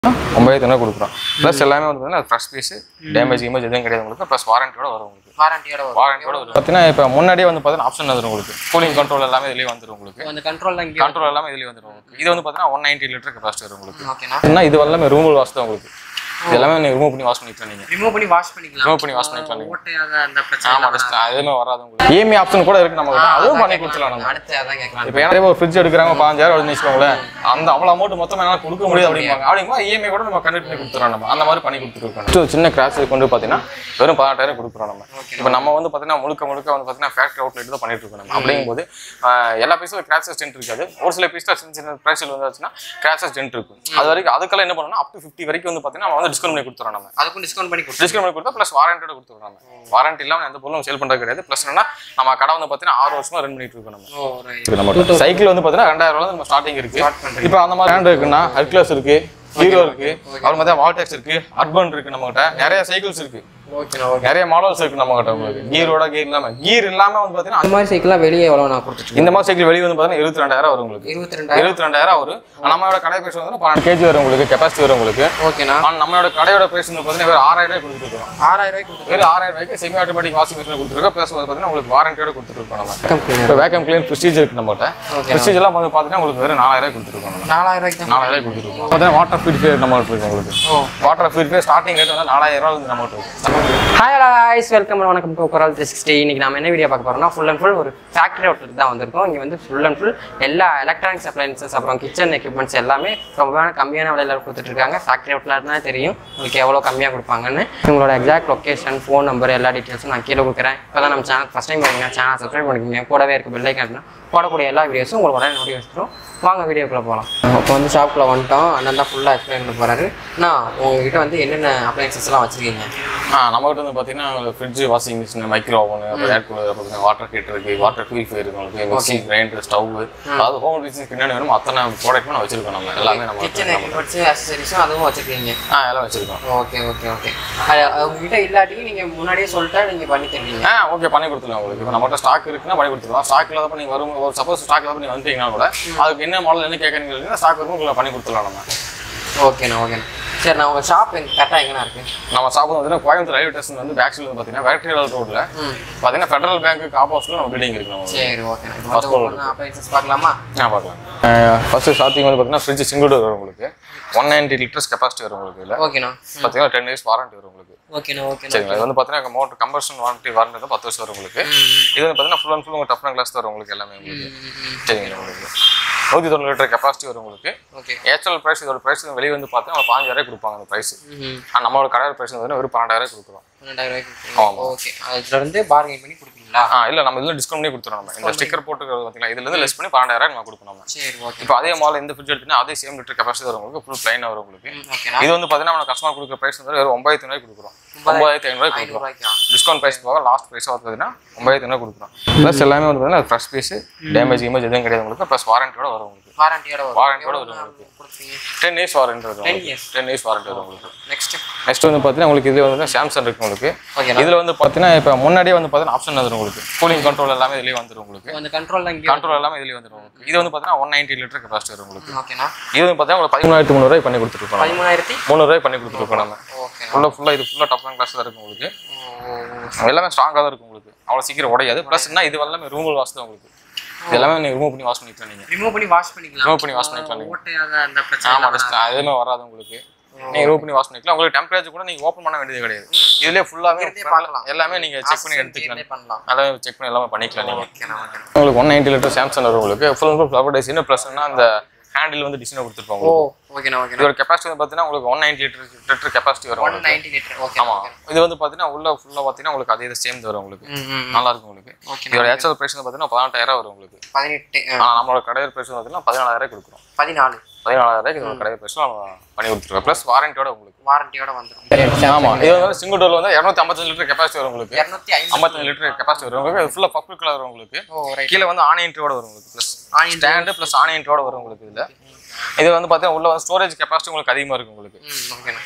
ஒன்பதாயிரத்தி ஐநூறு கொடுக்குறோம் ப்ளஸ் எல்லாமே வந்து பார்த்தீங்கன்னா ஃப்ரெஷ் பீஸ் டேமேஜ் இமேஜ் எதுவும் கிடையாது உங்களுக்கு ப்ளஸ் வாரண்டியோட வரும் உங்களுக்கு வாரண்டியோட வரும் வாரண்டியோட வரும் பார்த்தீங்கன்னா இப்போ முன்னாடியே வந்து பார்த்தீங்கன்னா ஆப்ஷன் வந்துடும் உங்களுக்கு கூலிங் கண்ட்ரோல் எல்லாமே இதுலேயே வந்துடும் உங்களுக்கு அந்த கண்ட்ரோல்லாம் இங்கே கண்ட்ரோல் எல்லாமே இதுலேயே வந்துடும் உங்களுக்கு இது வந்து பார்த்தீங்கன்னா ஒன் நைன்ட்டி லிட்டர் கெப்பாசிட்டி வரும் உங்களுக்கு ஓகேண்ணா என்ன இது எல்லாமே ரூமல் வாஷ் தான் உங்களுக்கு இது எல்லாமே நீங்கள் ரிமூவ் பண்ணி வாஷ் பண்ணிக்கலாம் நீங்கள் ரிமூவ் பண்ணி வாஷ் பண்ணிக்கலாம் ரிமூவ் பண்ணி வாஷ் பண்ணிக்கலாம் நீங்கள் ஓட்டையாக அந்த பிரச்சனை ஆமாம் டஸ்ட் எதுவுமே வராது உங்களுக்கு இஎம்ஐ ஆப்ஷன் கூட இருக்கு நம்ம கிட்ட. அதுவும் பண்ணி கொடுத்துலாம் நம்ம அடுத்து அதான் கேட்கலாம் இப்போ ஏன்னா ஒரு ஃப்ரிட்ஜ் எடுக்கிறாங்க பதினஞ்சாயிரம் வருதுன்னு வச்சுக்கோங்களேன் அந்த அவ்வளோ அமௌண்ட் மொத்தமாக என்னால் கொடுக்க முடியாது அப்படிம்பாங்க அப்படிங்கும்போது இஎம்ஐ கூட நம்ம கண்டக்ட் பண்ணி கொடுத்துறோம் நம்ம அந்த மாதிரி பண்ணி கொடுத்துருக்கோம் Next ஒரு சின்ன கிராஷ் கொண்டு பார்த்தீங்கன்னா வெறும் பதினெட்டாயிரம் கொடுக்குறோம் நம்ம இப்போ நம்ம வந்து பார்த்தீங்கன்னா முழுக்க முழுக்க வந்து பார்த்தீங்கன்னா ஃபேக்ட்ரி அவுட்லெட் தான் பண்ணிட்டு இருக்கோம் நம்ம அப்படிங்கும்போது ஆஹ், எல்லா பீஸும் கிராஷஸ் டென்ட் இருக்காது ஒரு சில பீஸில் சின்ன சின்ன ப்ரைஸில் வந்துச்சுன்னா கிராஷஸ் டென்ட் இருக்கும் அது வரைக்கும் அதுக்கெல்லாம் என்ன பண்ணணும்னா அப் டு ஃபிஃப்டி வரைக்கும் வந்து பார்த்தீங்கன்னா நம்ம வந்து டிஸ்கவுண்ட் பண்ணி கொடுத்துறோம் நம்ம அதுக்கும் டிஸ்கவுண்ட் பண்ணி கொடுத்து டிஸ்கவுண்ட் பண்ணி கொடுத்தா ப்ளஸ் வாரண்டியோட கொடுத்துருவோம் நம்ம வாரண்டி இல்லாமல் எந்த பொருளும் சேல் பண்ணுறது கிடையாது ப்ளஸ் என்னன்னா நம்ம கடை வந்து பார்த்தீங்கன்னா ஆறு வருஷமா ரன் பண்ணிட்டு இருக்கோம் நம்ம ஓ ரைட் இருக்கு நம்ம சைக்கிள் வந்து பார்த்தீங்கன்னா ரெண்டாயிரம் ரூபாய் நம்ம ஸ்டார்டிங் இருக்கு இப்போ அந்த மாதிரி பிராண்ட் இருக்குன்னா ஹெர்க்லஸ் இருக்கு ஹீரோ இருக்கு அப்புறம் பார்த்தா வால்டெக்ஸ் இருக்கு அர்பன் இருக்கு நம்ம கிட்ட நிறைய சைக்கிள்ஸ் இருக்கு ஓகேண்ணா ஓகே நிறைய மாடல்ஸ் இருக்கு நம்ம கிட்ட உங்களுக்கு கீரோட கீர் இல்லாம கீர் இல்லாம வந்து பார்த்தீங்கன்னா அந்த மாதிரி சைக்கிள்லாம் வெளியே எவ்வளோ நான் கொடுத்துட்டு இந்த மாதிரி சைக்கிள் வெளியே வந்து பார்த்தீங்கன்னா இருபத்தி ரெண்டாயிரம் வரும் உங்களுக்கு இருபத்தி ரெண்டாயிரம் இருபத்தி ரெண்டாயிரம் வரும் நம்மளோட கடை பிரைஸ் வந்து பன்னெண்டு கேஜி வரும் உங்களுக்கு கெப்பாசிட்டி வரும் உங்களுக்கு ஓகேண்ணா ஆனா நம்மளோட கடையோட பிரைஸ் வந்து பார்த்தீங்கன்னா வெறும் ஆறாயிரம் ரூபாய் கொடுத்துருக்கோம் ஆறாயிரம் ரூபாய்க்கு கொடுத்துருக்கேன் வெறும் ஆறாயிரம் ரூபாய்க்கு செமி ஆட்டோமேட்டிக் வாஷிங் மிஷின் கொடுத்துருக்கோம் ப்ளஸ் வந்து பார்த்தீங்கன்னா உங்களுக்கு வாரண்டியோட கொடுத்துருக்கோம் நம்ம கம்பெனி இப்போ வேக்கம் கிளீன் ப்ரிஸ்டீஜ் இருக்கு நம்மகிட்ட Okay. ப்ரிஸ்டீஜ் எல்லாம் வந்து பார்த்தீங்கன்னா உங்களுக்கு வெறும் நாலாயிரம் ரூபாய் கொடுத்துருக்கோம் நம்ம நாலாயிரம் ரூபாய்க்கு தான் நாலாயிரம் கொடுத்துருக்கோம் பார்த்தீங்கன்னா வாட்டர் ஃபியூரிஃபையர் நம்ம இருக்கு உங்களுக்கு ஓ வாட்டர் ஃபியூரிஃபையர் ஸ்டார்டிங் ரேட் வந்து நாலாயிரம் ரூபாய் வந்து நம்ம இருக்கு ஹாய் ஹாய்ஸ் வெல்கம் வணக்கம் டு குரல் த்ரீ சிக்ஸ்டி இன்னைக்கு நம்ம என்ன வீடியோ பார்க்க போறோம்னா ஃபுல் அண்ட் ஃபுல் ஒரு ஃபேக்டரி அவுட்லெட் தான் வந்திருக்கோம் இங்கே வந்து ஃபுல் அண்ட் ஃபுல் எல்லா எலக்ட்ரானிக்ஸ் அப்ளைன்சஸ் அப்புறம் கிச்சன் எக்யூப்மெண்ட்ஸ் எல்லாமே ரொம்பவே கம்மியான விலையில கொடுத்துட்டு இருக்காங்க ஃபேக்டரி அவுட்லெட்னா தெரியும் உங்களுக்கு எவ்வளோ கம்மியாக கொடுப்பாங்கன்னு உங்களோட எக்ஸாக்ட் லொக்கேஷன் ஃபோன் நம்பர் எல்லா டீட்டெயில்ஸும் நான் கீழே கொடுக்குறேன் இப்போ தான் நம்ம சேனல் ஃபஸ்ட் டைம் வரீங்க சேனல் சப்ஸ்கிரைப் பண்ணிக்கோங்க கூடவே இருக்க பெல் ஐக்கான் போடக்கூடிய எல்லா வீடியோஸும் உங்களுக்கு உடனே நோட்டிஃபிகேஷன் வாங்க வீடியோக்குள்ளே போகலாம் இப்போ வந்து ஷாப்பில் வந்துட்டோம் அண்ணன் தான் ஃபுல்லாக எக்ஸ்பிளைன் பண்ண போகிறாரு நான் உங்ககிட்ட வந்து என்னென்ன அப்ளைன்சஸ்லாம் வச்சுருக்கீங்க ஆ நம்ம கிட்ட வந்து பார்த்தீங்கன்னா fridge washing machine micro oven அப்புறம் ஏர் கூலர் அப்புறம் வாட்டர் ஹீட்டர் இருக்கு வாட்டர் பியூரிஃபையர் இருக்கு உங்களுக்கு மிக்சி கிரைண்டர் ஸ்டவ் அதாவது ஹோம் பிசினஸ் பின்னாடி வேணும் அத்தனை ப்ராடக்ட்டும் நான் வச்சிருக்கோம் நம்ம எல்லாமே நம்ம கிச்சன் எக்யூப்மெண்ட்ஸ் அசசரிஸும் அதுவும் வச்சுருக்கீங்க ஆ எல்லாம் வச்சிருக்கோம் ஓகே ஓகே ஓகே அது உங்ககிட்ட இல்லாட்டியும் நீங்கள் முன்னாடியே சொல்லிட்டா நீங்கள் பண்ணி தருவீங்க ஆ ஓகே பண்ணி கொடுத்துருவோம் உங்களுக்கு இப்போ நம்மகிட்ட ஸ்டாக் இருக்குன்னா பண்ணி கொடுத்துருவோம் ஸ்டாக் இல்லாதப்ப நீங்கள் வரும் ஒரு சப்போஸ் ஸ்டாக் இல்லாத நீங்கள் வந்துட்டீங்கன்னா கூட அதுக்கு என்ன மாடல் என்ன கேட்குறீங்க ஸ்டாக் இருக்கும் உங்களுக்கு பண்ணி கொடுத்துடலாம் நம்ம ஓகேண்ணா ஓகேண்ணா சரி நான் உங்கள் ஷாப் எங்க கரெக்டாக எங்கண்ணா இருக்கு நம்ம ஷாப் வந்து பார்த்தீங்கன்னா கோயம்புத்தூர் ரயில்வே ஸ்டேஷன் வந்து பேக் சைடு வந்து பார்த்தீங்கன்னா வேக்டரியல் ரோட்டில் ம் பார்த்தீங்கன்னா ஃபெடரல் பேங்க்கு ஆப்போசிட்ல நம்ம பில்டிங் இருக்கு நம்ம சரி ஓகேண்ணா இப்போ வந்து ஒவ்வொன்றா அப்ளைன்சஸ் பார்க்கலாமா ஆ பார்க்கலாம் ஃபர்ஸ்ட் ஸ்டார்டிங் வந்து பார்த்தீங்கன்னா ஃப்ரிட்ஜ் சிங்கிள் டோர் வரும் உங்களுக்கு ஒன் நைன்டி லிட்டர்ஸ் கெப்பாசிட்டி வரும் உங்களுக்கு இதில் ஓகேண்ணா பார்த்தீங்கன்னா டென் இயர்ஸ் வாரண்டி வரும் உங்களுக்கு ஓகேண்ணா ஓகேண்ணா சரிங்களா இது வந்து பார்த்தீங்கன்னா மோட்டர் கம்பர்ஷன் வாரண்டி வாரண்டி வந்து பத்து வருஷம் வரும் உங்களுக்கு இது வந்து பார்த்தீங்கன்னா ஃபுல் அண்ட் ஃபுல் உங்கள் டஃப்ன கிளாஸ் வரும் உங்களுக்கு எல்லாமே உங்களுக்கு சரிங்களா உங்களுக்கு நூற்றி தொண்ணூறு லிட்டர் கெப்பாசிட்டி வரும் உங்களுக்கு ஓகே ஏச்சுவல் ப்ரைஸ் இதோட ப்ரைஸ் வெளியே வந்து பார்த்தீங்கன்னா பாஞ்சாயிரம் கொடுப்பாங்க அந்த ப்ரைஸ் ம் ஆனால் நம்மளோட கடையோட ப்ரைஸ் வந்து வெறும் பன்னெண்டாயிரம் கொடுக்குறோம் பன்னெண்டாயிரம் ரூபாய்க்கு ஓகே அதுல இருந்து பார்கெயின் பண்ணி கொடுப்பீங்களா ஆ இல்லை நம்ம இதில் டிஸ்கவுண்ட் பண்ணி கொடுத்துறோம் நம்ம இந்த ஸ்டிக்கர் போட்டு பார்த்தீங்களா இதுலேருந்து லெஸ் பண்ணி பன்னெண்டாயிரம் நம்ம கொடுக்கணும் நம்ம சரி ஓகே இப்போ அதே மாடல் எந்த ஃப்ரிட்ஜ் எடுத்தீங்கன்னா அதே சேம் லிட்டர் கெப்பாசிட்டி வரும் உங்களுக்கு ஃபுல் பிளைனாக வரும் உங்களுக்கு ஓகேண்ணா இது வந்து பார்த்தீங்கன்னா நம்ம கஸ்டமர் கொடுக்குற ப்ரைஸ் வந்து வெறும் ஒன்பதாயிரத்தி ஐநூறு கொடுக்குறோம் ஒன்பதாயிரத்தி ஐநூறு கொடுக்குறோம் ஐநூறுரூவாய்க்கா டிஸ்கவுண்ட் ப்ரைஸ் போக லாஸ்ட் ப்ரைஸ் வந்து பார்த்தீங்கன்னா ஒன்பதாயிரத்தி ஐநூறு கொடுக்குறோம் ப்ளஸ் எல்லாமே வந்து பார்த்தீங்கன்னா ஃப்ரெஷ் பீஸ் டேமேஜ் இமேஜ் எதுவும் கிடையாது உங்களுக்கு ப்ளஸ் வாரண்டியோட வரும் உங்களுக்கு வாரண்டியோட வரும் வாரண்டியோட வரும் உங்களுக்கு கொடுப்பீங்க டென் இயர்ஸ் வாரண்டி வரும் 10 years. டென் இயர்ஸ் வாரண்டி வரும் உங்களுக்கு நெக்ஸ்ட் நெக்ஸ்ட் வந்து பார்த்தீங்கன்னா உங்களுக்கு இதில் வந்து சாம்சங் இருக்கு உங்களுக்கு ஓகேண்ணா இதில் வந்து பார்த்தீங்கன்னா இப்போ முன்னாடியே வந்து பார்த்தீங்கன்னா ஆப்ஷன் வந்துடும் உங்களுக்கு கூலிங் கண்ட்ரோல் எல்லாமே இதுலேயே வந்துடும் உங்களுக்கு அந்த கண்ட்ரோல்லாம் இங்கே கண்ட்ரோல் எல்லாமே இதுலேயே வந்துடும் உங்களுக்கு இது வந்து பார்த்தீங்கன்னா ஒன் நைன்டி லிட்டர் கெப்பாசிட்டி வரும் உங்களுக்கு ஓகேண்ணா இது வந்து பார்த்தீங்கன்னா உங்களுக்கு பதிமூணாயிரத்தி முந்நூறுவாய் பண்ணி கொடுத்துருக்கோம் பதிமூணாயிரத்தி முந்நூறுவாய் பண்ணி கொடுத்துருக்கோம் நம்ம ஓகே ஃபுல்லாக ஃபுல்லாக இது ஃபுல்லாக டாப் கிளாஸ் தான் இருக்கும் உங்களுக்கு எல்லாமே ஸ்ட்ராங்காக தான் இருக்கும் உங்களுக்கு அவ்வளோ சீக்கிரம் உடையாது ப்ளஸ் என்ன இது எல்லாமே ரூமல் வாஷ் தான் உங்களுக்கு இது எல்லாமே நீங்கள் ரிமூவ் பண்ணி வாஷ் பண்ணிக்கலாம் நீங்கள் ரிமூவ் பண்ணி வாஷ் பண்ணிக்கலாம் ரிமூவ் பண்ணி வாஷ் பண்ணிக்கலாம் நீங்கள் ஓட்டையாக அந்த பிரச்சனை ஆமாம் டஸ்ட் எதுவுமே வராது உங்களுக்கு நீங்கள் ரிமூவ் பண்ணி வாஷ் பண்ணிக்கலாம் உங்களுக்கு டெம்பரேச்சர் கூட நீங்கள் ஓப்பன் பண்ண வேண்டியது கிடையாது இதுலேயே ஃபுல்லாகவே இருந்தே பார்க்கலாம். எல்லாமே நீங்கள் செக் பண்ணி எடுத்துக்கலாம் எடுத்துக்கலாம் பண்ணலாம் எல்லாமே செக் பண்ணி எல்லாமே பண்ணிக்கலாம் நீங்கள் ஓகேண்ணா ஓகேண்ணா உங்களுக்கு ஒன் நைன்டி லிட்டர் சாம்சங் வரும் உங்களுக்கு full and full flower design ப்ளஸ்னா அந்த ஹேண்டில் வந்து டிசைனாக கொடுத்துருப்பாங்க ஓ உங்களுக்கு. ஓகேண்ணா ஓகேண்ணா இதோட கெப்பாசிட்டி வந்து பார்த்தீங்கன்னா உங்களுக்கு one ninety litre litre capacity வரும் ஒன் உங்களுக்கு. நைன்டி லிட்டர் ஓகே ஆமா இது வந்து பார்த்தீங்கன்னா உள்ள ஃபுல்லாக பார்த்தீங்கன்னா உங்களுக்கு அதே சேம் வரும் உங்களுக்கு ம் ம் நல்லா இருக்கும் உங்களுக்கு ஓகே இதோட ஆக்சுவல் ப்ரைஸ் வந்து பார்த்தீங்கன்னா பதினெட்டாயிரம் வரும் உங்களுக்கு பதினெட்டு ஆ, ஆனால் நம்மளோட கடையில் ப்ரைஸ் பார்த்தீங்கன்னா பதினாலாயிரம் கொடுக்குறோம் பதினாலு பதினாலாயிரம் இதோட கடையில் ப்ரைஸ் நம்ம பண்ணி கொடுத்துருக்கோம் ப்ளஸ் வாரண்டியோட உங்களுக்கு வாரண்டியோட வந்துடும் ஆமா இது வந்து சிங்கிள் டோர் வந்து இரநூத்தி ஐம்பத்தஞ்சு லிட்டர் கெப்பாசிட்டி வரும் உங்களுக்கு இரநூத்தி ஐம்பது ஐம்பத்தஞ்சு லிட்டர் கெப்பாசிட்டி வரும் உங்களுக்கு ஃபுல்லாக பர்பிள் கலர் வரும் உங்களுக்கு ஓ ரைட் கீழே வந்து ஆனியன்ட்டோட வரும் உங்களுக்கு ப்ளஸ் ஆனியன் ஸ்டாண்டு ப்ளஸ் ஆனியன்ட்டோட வரும் உங்களுக்கு இதில் இது வந்து பார்த்தீங்கன்னா உள்ள வந்து ஸ்டோரேஜ் கெப்பாசிட்டி உங்களுக்கு அதிகமாக இருக்கும் உங்களுக்கு ம் ஓகேண்ணா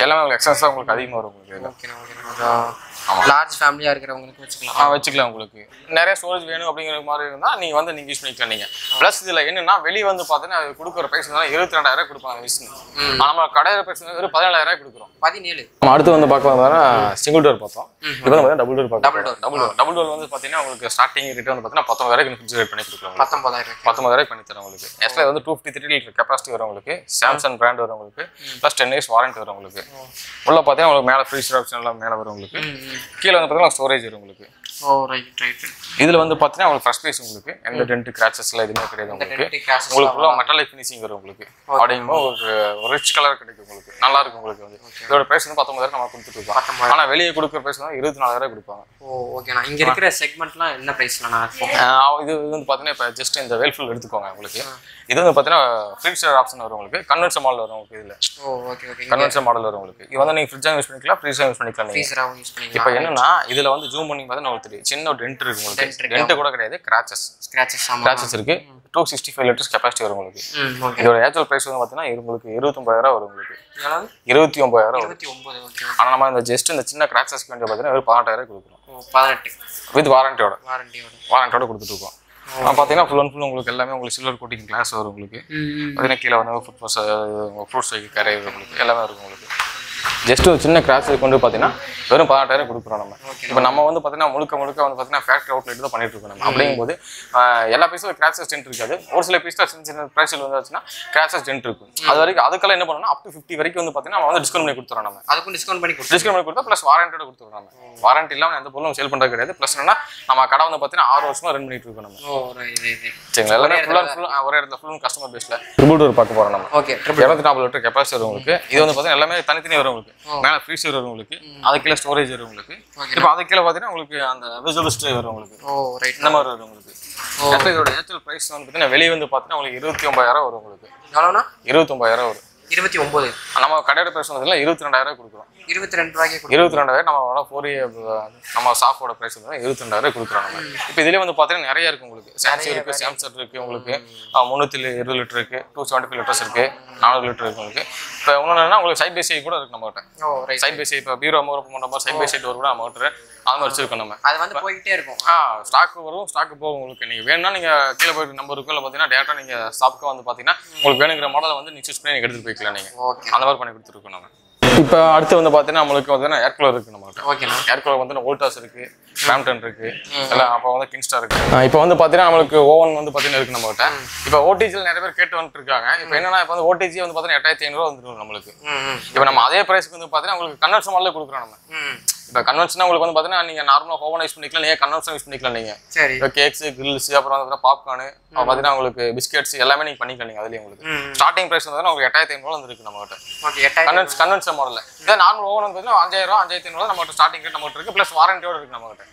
எல்லாமே உங்களுக்கு எக்ஸ்பென்ஸாக உங்களுக்கு அதிகமாக வரும் உங்களுக்கு இதில் ஓகேண்ணா ஓகேண்ணா லார்ஜ் ஃபேமிலியாக இருக்கிறவங்களுக்கு வச்சுக்கலாம் ஆ வச்சுக்கலாம் உங்களுக்கு நிறைய ஸ்டோரேஜ் வேணும் அப்படிங்கிற மாதிரி இருந்தால் நீங்கள் வந்து நீங்கள் யூஸ் பண்ணிக்கலாம் நீங்கள் ப்ளஸ் இதில் என்னன்னா வெளியே வந்து பார்த்தீங்கன்னா அது கொடுக்குற ப்ரைஸ் வந்து இருபத்தி ரெண்டாயிரம் கொடுப்பாங்க மிஷின் நம்ம கடையில் ப்ரைஸ் வந்து வெறும் பதினேழாயிரம் கொடுக்குறோம் பதினேழு நம்ம அடுத்து வந்து பார்க்க வந்தோம்னா சிங்கிள் டோர் பார்த்தோம் இப்போ வந்து பார்த்தீங்கன்னா டபுள் டோர் பார்க்க Double door. Double door double door வந்து பார்த்தீங்கன்னா உங்களுக்கு ஸ்டார்டிங் ரேட் வந்து பார்த்தீங்கன்னா பத்தொம்பதாயிரம் ஃப்ரிட்ஜ் ரேட் பண்ணி கொடுக்கலாம் பத்தொன்பதாயிரம் பத்தொம்பதாயிரம் பண்ணி தரோம் உங்களுக்கு எஸ்ல வந்து two fifty three litre capacity வரும் உங்களுக்கு சாம்சங் பிராண்ட் வரும் உங்களுக்கு ப்ளஸ் டென் இயர்ஸ் வாரண்டி வரும் உங்களுக்கு உள்ள பார்த்தீங்கன்னா உங்களுக்கு மேலே ஃப்ரீசர் ஆப்ஷன் எல்லாம் மேலே வரும் உங்களுக்கு கீழே வந்து பார்த்தீங்கன்னா ஸ்டோரேஜ் வரும் உங்களுக்கு ஓ ரைட் ரைட் இதுல வந்து பார்த்தீங்கன்னா உங்களுக்கு ஃபர்ஸ்ட் பேஸ் உங்களுக்கு எந்த டென்ட் கிராச்சஸ்ல எதுவுமே கிடையாது உங்களுக்கு உங்களுக்கு ஃபுல்லாக மெட்டாலிக் ஃபினிஷிங் வரும் உங்களுக்கு அப்படிங்கும்போது ஒரு ஒரு ரிச் கலர் கிடைக்கும் உங்களுக்கு நல்லா இருக்கும் உங்களுக்கு வந்து இதோட பிரைஸ் வந்து பத்தொன்பதாயிரம் நம்ம கொடுத்துட்டு இருக்கோம் ஆனா வெளியே கொடுக்குற பிரைஸ் வந்து இருபத்தி நாலாயிரம் கொடுப்பாங்க ஓ ஓகேண்ணா இங்கே இருக்கிற செக்மெண்ட்லாம் என்ன ப்ரைஸ்லண்ணா இருக்கும் ஆஹ் இது இது வந்து பார்த்தீங்கன்னா இப்போ ஜஸ்ட் இந்த வேல்ஃபுல் எடுத்துக்கோங்க உங்களுக்கு இது வந்து பார்த்தீங்கன்னா ஃப்ரீசர் ஆப்ஷன் வரும் உங்களுக்கு கன்வென்ஷன் மாடல் வரும் உங்களுக்கு இதில் ஓ ஓகே ஓகே கன்வென்ஷன் மாடல் வரும் உங்களுக்கு இது வந்து நீங்கள் ஃப்ரிட்ஜாக யூஸ் பண்ணிக்கலாம் ஃப்ரீஸாக யூஸ் பண்ணிக்கலாம் நீங்கள் ஃப்ரீசராகவும் யூஸ் பண்ணிக்கலாம் இப்போ என்னன்னா இதுல வந்து ஜூம் பண்ணி பார்த்தா உங்களுக்கு தெரியும் சின்ன ஒரு டென்ட் இருக்கு உங்களுக்கு டென்ட் கூட கிடையாது கிராச்சஸ் ஸ்க்ராச்சஸ் ஆமாம் கிராச்சஸ் இருக்கு two sixty five litres capacity வரும் உங்களுக்கு ம் ஓகே இதோட ஏச்சுவல் பிரைஸ் வந்து பார்த்தீங்கன்னா உங்களுக்கு இருபத்தொம்பதாயிரம் வரும் உங்களுக்கு எவ்வளவு இருபத்தி ஒன்பதாயிரம் வரும் இருபத்தி ஒம்பது ஓகே ஆனால் நம்ம இந்த ஜஸ்ட் இந்த சின்ன கிராச்சஸ்க்கு வேண்டிய பார்த்தீங்கன்னா ஒரு பதினெட்டாயிரம் கொடுக்குறோம் ஓ பதினெட்டு வித் வாரண்டியோட வாரண்டியோட வாரண்டியோட கொடுத்துட்டு இருக்கோம் நான் பார்த்தீங்கன்னா ஃபுல் அண்ட் ஃபுல் உங்களுக்கு எல்லாமே உங்களுக்கு சில்வர் கோட்டிங் கிளாஸ் வரும் உங்களுக்கு ம் பார்த்தீங்கன்னா கீழே வந்து ஃபுட் ப்ளஸ் ஃப்ரூட்ஸ் வைக்க கரை வரும் உங்களுக்கு எல்லாமே இருக்கும் உங்களுக்கு ஜஸ்ட் ஒரு சின்ன கிராஸ் கொண்டு பார்த்தீங்கன்னா வெறும் பதினெட்டாயிரம் கொடுக்குறோம் நம்ம இப்போ நம்ம வந்து பார்த்தீங்கன்னா முழுக்க முழுக்க வந்து பார்த்தீங்கன்னா ஃபேக்ட்ரி அவுட்லெட் தான் பண்ணிட்டு இருக்கோம் நம்ம அப்படிங்கும்போது ஆஹ், எல்லா பீஸும் கிராச்சஸ் டென்ட் இருக்காது ஒரு சில பீஸில் சின்ன சின்ன ப்ரைஸில் வந்து வச்சுன்னா கிராச்சஸ் டென்ட் இருக்கும் அது வரைக்கும் அதுக்கெல்லாம் என்ன பண்ணணும்னா அப் டு ஃபிஃப்டி வரைக்கும் வந்து பார்த்தீங்கன்னா நம்ம வந்து டிஸ்கவுண்ட் பண்ணி கொடுத்துறோம் நம்ம அதுக்கும் டிஸ்கவுண்ட் பண்ணி கொடுத்து டிஸ்கவுண்ட் பண்ணி கொடுத்தா ப்ளஸ் வாரண்டியோட கொடுத்துருவோம் நம்ம வாரண்டி இல்லாமல் எந்த பொருளும் சேல் பண்ணுறது கிடையாது ப்ளஸ் என்னன்னா நம்ம கடை வந்து பார்த்தீங்கன்னா ஆறு வருஷமா ரன் பண்ணிட்டு இருக்கோம் நம்ம ஓ ரைட் ரைட் சரிங்களா எல்லாமே ஃபுல் அண்ட் ஃபுல் ஒரே இடத்துல ஃபுல் கஸ்டமர் பேஸில் ட்ரிபிள் டோர் பார்க்க போகிறோம் நம்ம ஓகே ட்ரிபிள் இரநூத்தி நாற்பது லிட்டர் கெப்பாசிட்டி வரும் உங்களுக்கு இது வந்து பார்த்தீங்கன்னா எல்லாமே தனித்தனி வரும் உங்களுக்கு மேலே ஃப்ரீசர் வரும் உங்களுக்கு அது கீழே ஸ்டோரேஜ் வரும் உங்களுக்கு இப்போ அது கீழே பார்த்தீங்கன்னா உங்களுக்கு அந்த விசுவலிஸ்ட் வரும் உங்களுக்கு ஓ ரைட் இந்த மாதிரி வரும் உங்களுக்கு அப்போ இதோட ஏச்சுவல் ப்ரைஸ் வந்து பார்த்தீங்கன்னா வெளியே வந்து பார்த்தீங்கன்னா உங்களுக்கு இருபத்தி ஒன்பதாயிரம் வரும் உங்களுக்கு எவ்வளோண்ணா இருபத்தொம்பதாயிரம் வரும் இருபத்தி ஒம்பது நம்ம கடையோட ப்ரைஸ் வந்து இருபத்தி ரெண்டாயிரம் கொடுக்குறோம் இருபத்தி ரெண்டு ரூபாய்க்கே கொடு இருபத்தி ரெண்டாயிரம் நம்ம ஃபோர் நம்ம சாஃபோட ப்ரைஸ் வந்து இருபத்தி ரெண்டாயிரம் கொடுக்குறோம் நம்ம இப்போ இதுலேயே வந்து பார்த்தீங்கன்னா நிறைய இருக்கு உங்களுக்கு சாம்சங் இருக்கு சாம்சங் இருக்கு உங்களுக்கு முந்நூற்றி இருபது லிட்டர் இருக்கு டூ செவன்ட்டி ஃபைவ் லிட்டர்ஸ் இருக்கு நானூறு லிட்டர் இருக்கு உங்களுக்கு இப்போ இன்னொன்று என்னன்னா உங்களுக்கு சைட் பை சைட் கூட இருக்கு நம்மகிட்ட ஓ ரைட் சைட் பை சைட் இப்போ பீரோ அமௌண்ட் பண்ணுற மாதிரி சைட் பை சைட் வரும் கூட நம்மகிட்ட அது மாதிரி வச்சிருக்கோம் நம்ம அது வந்து போய்கிட்டே இருக்கும் ஆ ஸ்டாக் வரும் ஸ்டாக் போகும் உங்களுக்கு நீங்கள் வேணும்னா நீங்கள் கீழே போய் நம்பர் இருக்கும் இல்லை பார்த்தீங்கன்னா டேட்டா நீங்கள் ஷாப்புக்கு வந்து பார்த்தீங்கன்னா உங்களுக்கு வேணுங்கிற மாடலை வந்து நீங்கள் சூஸ் பண்ணி நீங்கள் எடுத்துகிட்டு போய்க்கலாம் நீங்கள் ஓகே அந்த மாதிரி பண்ணி கொடுத்துருக்கோம் நம்ம இப்போ அடுத்து வந்து பார்த்தீங்கன்னா நம்மளுக்கு வந்து ஏர் கூலர் இருக்கு நம்மகிட்ட ஓகேண்ணா ஏர் கூலர் வந்து வோல்டாஸ் இருக்கு பேம்டன் இருக்கு எல்லாம் அப்போ வந்து கிங்ஸ்டா இருக்கு இப்போ வந்து பார்த்தீங்கன்னா நம்மளுக்கு ஓவன் வந்து பார்த்தீங்கன்னா இருக்கு நம்மகிட்ட இப்போ ஓடிஜியில் நிறைய பேர் கேட்டு வந்துட்டு இருக்காங்க இப்போ என்னன்னா இப்போ வந்து ஓடிஜி வந்து பார்த்தீங்கன்னா எட்டாயிரத்தி ஐநூறுவா வந்துடும் நம்மளுக்கு ம் ம் இப்போ நம்ம அதே ப்ரைஸ்க்கு வந்து பார்த்தீங்கன்னா உங்களுக்கு கன்வென்ஷன் மாடலே கொடுக்குறோம் நம்ம ம் இப்போ கன்வென்ஷனா உங்களுக்கு வந்து பார்த்தீங்கன்னா நீங்கள் நார்மலாக ஓவன் யூஸ் பண்ணிக்கலாம் நீங்கள் கன்வென்ஷன் யூஸ் பண்ணிக்கலாம் நீங்கள் சரி இப்போ கேக்ஸ் கிரில்ஸ் அப்புறம் வந்து பாப்கார்னு அப்புறம் பார்த்தீங்கன்னா உங்களுக்கு பிஸ்கெட்ஸ் எல்லாமே நீங்கள் பண்ணிக்கலாம் நீங்கள் அதுலேயே உங்களுக்கு ம் ஸ்டார்டிங் ப்ரைஸ் வந்து உங்களுக்கு எட்டாயிரத்தி ஐநூறுவா வந்துருக்கு நம்மகிட்ட ஓகே எட்டாயிரம் கன்வென்ஸ் கன்வென்ஷன் மாடல் இதே நார்மல் ஓவன் வந்து பார்த்தீங்கன்னா அஞ்சாயிரம் ரூபா அஞ்சாயிரத்தி ஐநூறு நம்மகிட்ட ஸ்டார்டிங் ரேட் நம்மகிட்ட இருக்கு ப்ளஸ் வாரண்டியோட இருக்கு நம்மகிட்ட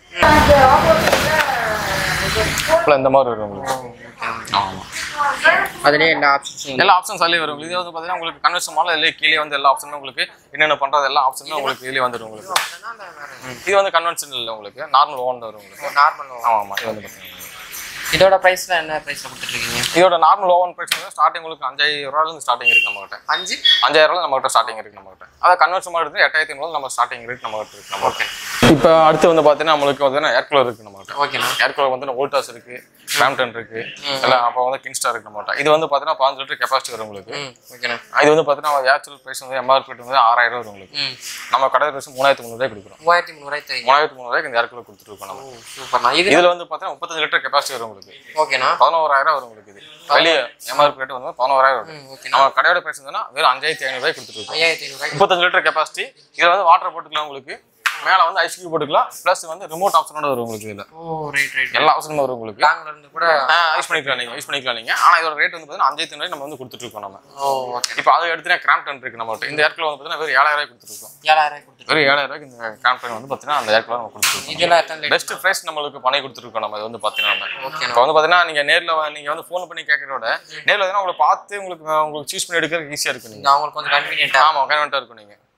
Full இந்த மாதிரி வரும் உங்களுக்கு ஆமாம் அதுலேயே எல்லா ஆப்ஷன்ஸும் எல்லா ஆப்ஷன்ஸ் அதுலேயே வரும் இதே வந்து பார்த்தீங்கன்னா உங்களுக்கு கன்வென்ஷன் மாடல் இதுலேயே கீழே வந்து எல்லா ஆப்ஷனும் உங்களுக்கு என்னென்ன பண்ணுறது எல்லா ஆப்ஷனும் உங்களுக்கு இதுலேயே வந்துடும் உங்களுக்கு இது வந்து கன்வென்ஷன் இல்லை உங்களுக்கு நார்மல் ஓன் வரும் உங்களுக்கு நார்மல் ஆமாம் ஆமாம் இது வந்து பார்த்தீங்கன்னா இதோட ப்ரைஸ்ல என்ன ப்ரைஸ்ல கொடுத்துருக்கீங்க இதோட நார்மல் ஓவன் ப்ரைஸ் வந்து ஸ்டார்டிங் உங்களுக்கு அஞ்சாயிரம் ரூபாயிலிருந்து ஸ்டார்டிங் இருக்கு நம்மகிட்ட அஞ்சு அஞ்சாயிரம் ரூபாய் நம்மகிட்ட ஸ்டார்டிங் இருக்கு நம்மகிட்ட அதாவது கன்வென்ஷன் மாடல் எடுத்து எட்டாயிரத்தி ஐநூறு நம்ம ஸ்டார்டிங் ரேட் நம்மகிட்ட இருக்கு நம்மகிட்ட இப்போ அடுத்து வந்து பார்த்தீங்கன்னா நம்மளுக்கு வந்து ஏர் கூலர் இருக்கு நம்மகிட்ட ஓகேண்ணா ஏர் கூலர் வந்து வோல்டாஸ் இருக்கு பேம்டன் இருக்கு எல்லாம் அப்போ வந்து கிங்ஸ்டா இருக்கு நம்மகிட்ட இது வந்து பார்த்தீங்கன்னா பாஞ்சு லிட்டர் கெப்பாசிட்டி வரும் உங்களுக்கு ம் ஓகேண்ணா இது வந்து பார்த்தீங்கன்னா ஆக்சுவல் ப்ரைஸ் வந்து எம்ஆர்பி வந்து ஆறாயிரம் ரூபாய் வரும் உங்களுக்கு ம் நம்ம கடை ப்ரைஸ் மூணாயிரத்தி முந்நூறுவாய் கொடுக்குறோம் மூவாயிரத்தி முந்நூறுவாய் தரீங்க மூணாயிரத்தி முந்நூறுவாய்க்கு இந்த ஏர் கூலர் கொடுத்துருக்கோம் நம்ம ஓ சூப்பர்ண்ணா இது இதுல வந்து பார்த்தீங்கன்னா முப்பத்தஞ்சு லிட்டர் கெப்பாசிட்டி வரும் உங்களுக்கு ஓகேண்ணா பதினோராயிரம் வரும் உங்களுக்கு இது வெளியே எம்ஆர்பி ரேட் வந்து பதினோராயிரம் வரும் ம் ஓகேண்ணா நம்ம கடையோட ப்ரைஸ் வந்து வெறும் அஞ்சாயிரத்தி ஐநூறுபாய் கொடுத்துட்டு இருக்கோம் ஐயாயிரத்தி ஐநூறுவாய் முப்பத்தஞ்சு லிட்டர் கெப்பாசிட்டி இதில் வந்து வாட்டர் போட்டுக்கலாம் உங்களுக்கு மேலே வந்து ஐஸ் கியூப் போட்டுக்கலாம் ப்ளஸ் வந்து ரிமோட் ஆப்ஷனோட வரும் உங்களுக்கு இதில் ஓ ரைட் ரைட் எல்லா ஆப்ஷனும் வரும் உங்களுக்கு பேங்க்ல இருந்து கூட யூஸ் பண்ணிக்கலாம் நீங்கள் யூஸ் பண்ணிக்கலாம் நீங்கள் ஆனால் இதோட ரேட் வந்து பார்த்தீங்கன்னா அஞ்சாயிரத்தி ஐநூறு நம்ம வந்து கொடுத்துட்டு இருக்கோம் நம்ம ஓ ஓகே இப்போ அது எடுத்துனா கிராம்டன் இருக்கு நம்மகிட்ட இந்த ஏர்க்கில் வந்து பார்த்தீங்கன்னா வெறும் ஏழாயிரம் ரூபாய் கொடுத்துருக்கோம் ஏழாயிரம் கொடுத்துருக்கீங்க வெறும் ஏழாயிரம் ரூபாய்க்கு இந்த கிராம்டன் வந்து பார்த்தீங்கன்னா அந்த ஏர்க்கில் நம்ம கொடுத்துருக்கோம் இதெல்லாம் எத்தனை லிட்டர் பெஸ்ட் ப்ரைஸ் நம்மளுக்கு பண்ணி கொடுத்துருக்கோம் நம்ம இது வந்து பார்த்தீங்கன்னா நம்ம ஓகேண்ணா இப்போ வந்து பார்த்தீங்கன்னா நீங்கள் நேரில் நீங்கள் வந்து ஃபோன் பண்ணி கேட்கறத விட நேரில் வந்து உங்களை பார்த்து உங்களுக்கு உங்களுக்கு சூஸ் பண்ணி எடுக்கிறதுக்கு ஈஸியாக இருக்கு நீங்கள் இது அவங்களுக்கு கொஞ்சம் கன்வீனியன்ட்டா ஆமாம் கன்வென்ட்டாக இருக்கும் நீங்கள்